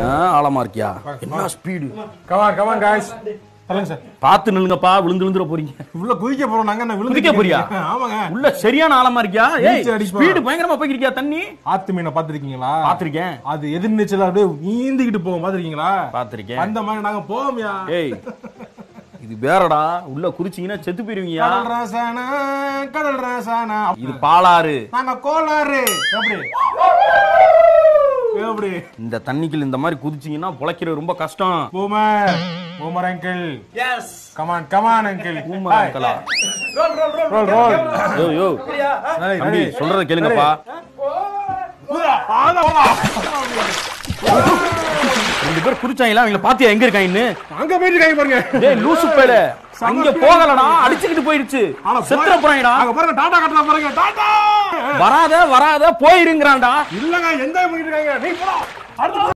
ஆ, ஆழமா இருக்கியா என்ன ஸ்பீடு கமான் கமான் காய்ஸ் சொல்லுங்க சார் பார்த்து நில்லுங்கப்பா விழுந்து விழுந்துற போறீங்க உள்ள குதிக்க போறோம் நாங்க என்ன விழுந்து குதிக்க போறியா? ஆமாங்க உள்ள சரியான ஆழமா இருக்கியா ஏய் நீச்சல் அடிப்பா. ஸ்பீடு பயங்கரமா போய்க்கிறியா தண்ணி ஆத்து மீனை பாத்திருக்கீங்களா பாத்திருக்கேன் அது எதிர்நீச்சல் அப்படியே நீந்திக்கிட்டு போவோம் பாத்திருக்கீங்களா பாத்திருக்கேன் அந்த மாதிரி நாங்க போவோம்யா ஏய் இது வேறடா உள்ள குறிச்சிங்கன்னா செத்து போயிருவீங்க கடல் ராசானா கடல் ராசானா இது பாலாறு நாங்க கோளாறு எப்படி எப்படி இந்த தண்ணிக்குள்ள இந்த மாதிரி குதிச்சீங்கன்னா பொழைக்கிறது ரொம்ப கஷ்டம் boomer boomer uncle yes come on come on uncle boomer அங்கிளா? Roll roll roll roll roll yo yo தம்பி சொல்றத கேளுங்கப்பா ரெண்டு பேர் குடிச்சாங்களா அவங்கள பாத்தியா எங்க இருக்காங்கன்னு அங்க போயிட்டு இருக்காங்க பாருங்க டேய் லூசு பேல அங்க போகலடா அடிச்சுக்கிட்டு போயிடுச்சு ஆனா செத்துற போறாங்கடா அங்க பாருங்க டாடா கட்டலாம் பாருங்க டாடா வராத வராத போயிருங்கறான்டா இல்லங்க என்ஜாய் பண்ணிட்டு இருக்காங்க நீ போடா அடுத்து